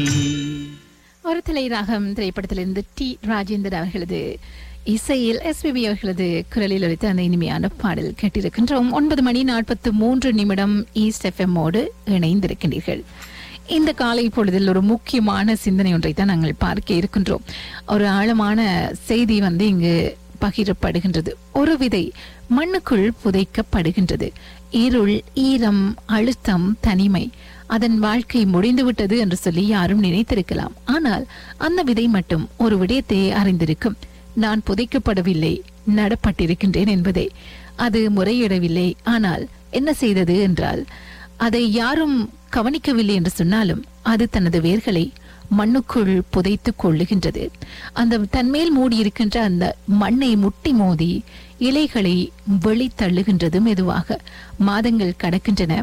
ஒரு தலை ராகம் திரைப்படத்திலிருந்து டி ராஜேந்தர் அவர்களது இசையில் எஸ்பிபி அவர்களது குரலில் ஒலித்த அந்த இனிமையான பாடல் கேட்டிருக்கின்றோம் ஒன்பது மணி நாற்பத்து மூன்று நிமிடம் ஈஸ்ட் எஃப்எம்மோடு இணைந்திருக்கின்றீர்கள் இந்த காலை பொழுதில் ஒரு முக்கியமான சிந்தனை ஒன்றை தான் நாங்கள் பார்க்க இருக்கின்றோம் ஒரு ஆழமான செய்தி வந்து இங்கு பகிரப்படுகின்றது ஒரு விதை மண்ணுக்குள் புதைக்கப்படுகின்றது இருள் ஈரம் அழுத்தம் தனிமை அதன் வாழ்க்கை முடிந்துவிட்டது என்று சொல்லி யாரும் நினைத்திருக்கலாம் ஆனால் அந்த விதை மட்டும் ஒரு விடயத்தை அறிந்திருக்கும் நான் புதைக்கப்படவில்லை நடப்பட்டிருக்கின்றேன் என்பதை அது முறையிடவில்லை ஆனால் என்ன செய்தது என்றால் அதை யாரும் கவனிக்கவில்லை என்று சொன்னாலும் அது தனது வேர்களை மண்ணுக்குள் புதைத்துக் கொள்ளுகின்றது அந்த தன்மேல் மூடியிருக்கின்ற அந்த மண்ணை முட்டி மோதி இலைகளை வெளித்தள்ளுகின்றது மெதுவாக மாதங்கள் கடக்கின்றன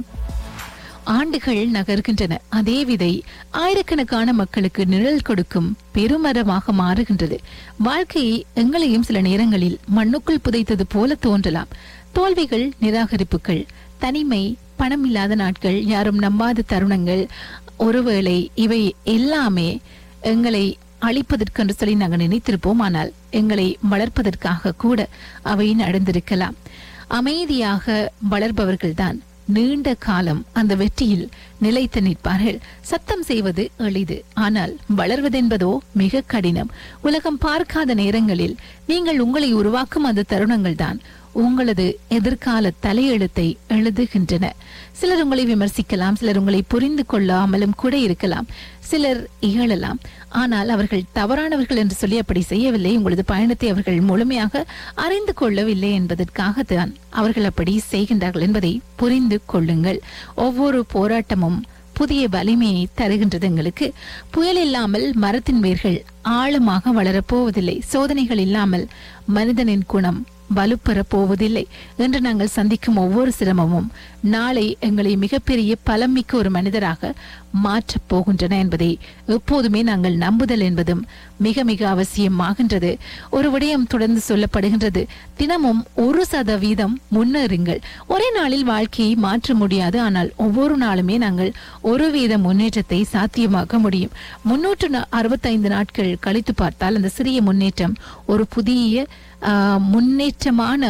ஆண்டுகள் நகர்கின்றன அதே விதை ஆயிரக்கணக்கான மக்களுக்கு நிழல் கொடுக்கும் பெருமரமாக மாறுகின்றது வாழ்க்கை எங்களையும் சில நேரங்களில் மண்ணுக்குள் புதைத்தது போல தோன்றலாம் தோல்விகள் நிராகரிப்புகள் தனிமை பணம் இல்லாத நாட்கள் யாரும் நம்பாத தருணங்கள் ஒருவேளை இவை எல்லாமே எங்களை அழிப்பதற்கென்று சொல்லி நாங்கள் நினைத்திருப்போம் ஆனால் எங்களை வளர்ப்பதற்காக கூட அவை நடந்திருக்கலாம் அமைதியாக வளர்பவர்கள்தான் நீண்ட காலம் அந்த வெற்றியில் நிலைத்து நிற்பார்கள் சத்தம் செய்வது எளிது ஆனால் வளர்வதென்பதோ மிக கடினம் உலகம் பார்க்காத நேரங்களில் நீங்கள் உங்களை உருவாக்கும் அந்த தருணங்கள் தான் உங்களது எதிர்கால தலையெழுத்தை எழுதுகின்றன சிலர் உங்களை விமர்சிக்கலாம் சிலர் உங்களை புரிந்து கொள்ளாமலும் கூட இருக்கலாம் சிலர் இகழலாம் ஆனால் அவர்கள் தவறானவர்கள் என்று சொல்லி அப்படி செய்யவில்லை உங்களது பயணத்தை அவர்கள் முழுமையாக அறிந்து கொள்ளவில்லை என்பதற்காகத்தான் அவர்கள் அப்படி செய்கின்றார்கள் என்பதை புரிந்து கொள்ளுங்கள் ஒவ்வொரு போராட்டமும் புதிய வலிமையை தருகின்றது எங்களுக்கு புயல் இல்லாமல் மரத்தின் வேர்கள் ஆழமாக வளரப்போவதில்லை சோதனைகள் இல்லாமல் மனிதனின் குணம் வலுப்பெற போவதில்லை என்று நாங்கள் சந்திக்கும் ஒவ்வொரு சிரமமும் நாளை எங்களை மிகப்பெரிய பலமிக்க ஒரு மனிதராக மாற்றப் போகின்றன என்பதை எப்போதுமே நாங்கள் நம்புதல் என்பதும் மிக மிக அவசியமாகின்றது ஒரு விடயம் தொடர்ந்து சொல்லப்படுகின்றது தினமும் ஒரு சதவீதம் முன்னேறுங்கள் ஒரே நாளில் வாழ்க்கையை மாற்ற முடியாது ஆனால் ஒவ்வொரு நாளுமே நாங்கள் ஒரு வீத முன்னேற்றத்தை சாத்தியமாக்க முடியும் முன்னூற்று நா- அறுபத்தைந்து நாட்கள் கழித்து பார்த்தால் அந்த சிறிய முன்னேற்றம் ஒரு புதிய ஆஹ், முன்னேற்றமான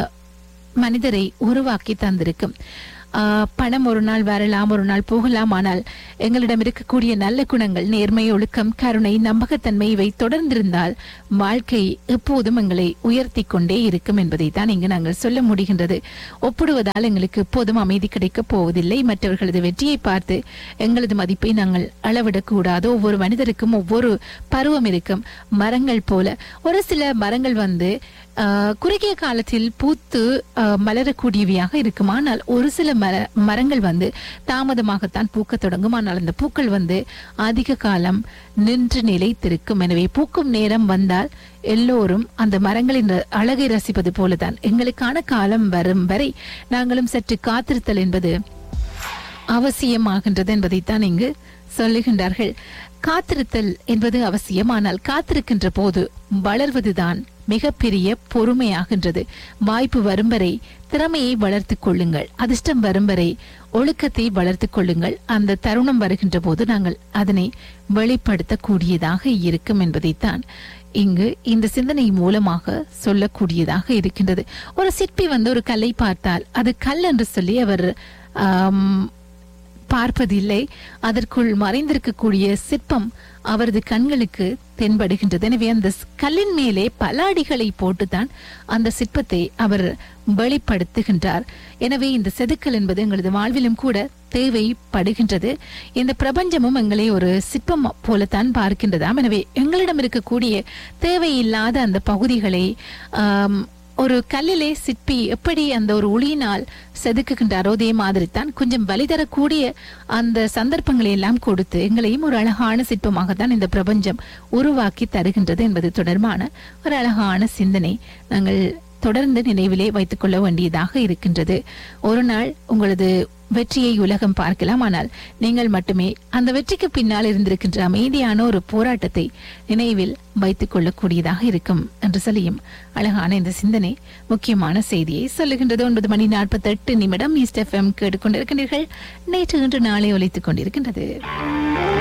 மனிதரை உருவாக்கி தந்திருக்கும் ஆஹ், பணம் ஒரு நாள் வரலாம் ஒரு நாள் போகலாம் ஆனால் எங்களிடம் இருக்கக்கூடிய நல்ல குணங்கள் நேர்மை ஒழுக்கம் கருணை நம்பகத்தன்மை இவை தொடர்ந்திருந்தால் வாழ்க்கை எப்போதும் எங்களை உயர்த்தி கொண்டே இருக்கும் என்பதை தான் இங்கு நாங்கள் சொல்ல முடிகின்றது ஒப்பிடுவதால் எங்களுக்கு எப்போதும் அமைதி கிடைக்கப் போவதில்லை மற்றவர்களது வெற்றியை பார்த்து எங்களது மதிப்பை நாங்கள் அளவிடக் கூடாது ஒவ்வொரு மனிதருக்கும் ஒவ்வொரு பருவம் இருக்கும் மரங்கள் போல ஒரு சில மரங்கள் வந்து ஆஹ், குறுகிய காலத்தில் பூத்து ஆஹ், மலரக்கூடியவையாக இருக்கும் ஆனால் ஒரு சில மர மரங்கள் வந்து தாமதமாகத்தான் பூக்கத் தொடங்கும் ஆனால் அந்த பூக்கள் வந்து அதிக காலம் நின்று நிலைத்திருக்கும் எனவே பூக்கும் நேரம் வந்தால் எல்லோரும் அந்த மரங்களின் ர- அழகை ரசிப்பது போலதான் எங்களுக்கான காலம் வரும் வரை நாங்களும் சற்று காத்திருத்தல் என்பது அவசியமாகின்றது என்பதைத்தான் இங்கு சொல்லுகின்றார்கள் காத்திருத்தல் என்பது அவசியம் ஆனால் காத்திருக்கின்ற போது வளர்வதுதான் மிகப்பெரிய பொறுமையாகின்றது வாய்ப்பு வரும் வரை திறமையை வளர்த்துக் கொள்ளுங்கள் அதிர்ஷ்டம் வரும் வரை ஒழுக்கத்தை வளர்த்துக் கொள்ளுங்கள் அந்த தருணம் வருகின்ற போது நாங்கள் அதனை வெளிப்படுத்தக்கூடியதாக இருக்கும் என்பதைத்தான் இங்கு இந்த சிந்தனை மூலமாக சொல்லக்கூடியதாக இருக்கின்றது ஒரு சிற்பி வந்து ஒரு கல்லை பார்த்தால் அது கல் என்று சொல்லி அவர் ஆம், பார்ப்பதில்லை அதற்குள் மறைந்திருக்கக்கூடிய சிற்பம் அவரது கண்களுக்கு தென்படுகின்றது எனவே அந்த ஸ்- கல்லின் மேலே பல அடிகளை போட்டுத்தான் அந்த சிற்பத்தை அவர் வெளிப்படுத்துகின்றார் எனவே இந்த செதுக்கல் என்பது எங்களது வாழ்விலும் கூட தேவைப்படுகின்றது இந்த பிரபஞ்சமும் எங்களை ஒரு சிற்பம் போலத்தான் பார்க்கின்றதாம் எனவே எங்களிடம் இருக்கக்கூடிய தேவையில்லாத அந்த பகுதிகளை ஆம், ஒரு கல்லிலே சிற்பி எப்படி அந்த ஒரு ஒளியினால் செதுக்குகின்றாரோ அதே மாதிரி தான் கொஞ்சம் வலி தரக்கூடிய அந்த சந்தர்ப்பங்களை எல்லாம் கொடுத்து எங்களையும் ஒரு அழகான சிற்பமாகத்தான் இந்த பிரபஞ்சம் உருவாக்கி தருகின்றது என்பது தொடர்பான ஒரு அழகான சிந்தனை நாங்கள் தொடர்ந்து நினைவிலே வைத்துக் கொள்ள வேண்டியதாக இருக்கின்றது ஒரு நாள் உங்களது வெற்றியை உலகம் பார்க்கலாம் ஆனால் நீங்கள் மட்டுமே அந்த வெற்றிக்கு பின்னால் இருந்திருக்கின்ற அமைதியான ஒரு போராட்டத்தை நினைவில் வைத்துக் கொள்ளக்கூடியதாக இருக்கும் என்று சொல்லியும் அழகான இந்த சிந்தனை முக்கியமான செய்தியை சொல்லுகின்றது ஒன்பது மணி நாற்பத்தி எட்டு நிமிடம் ஈஸ்ட் எஃப்எம் கேட்டுக்கொண்டிருக்கின்றீர்கள் நேற்று இன்று நாளை ஒலித்துக் கொண்டிருக்கின்றது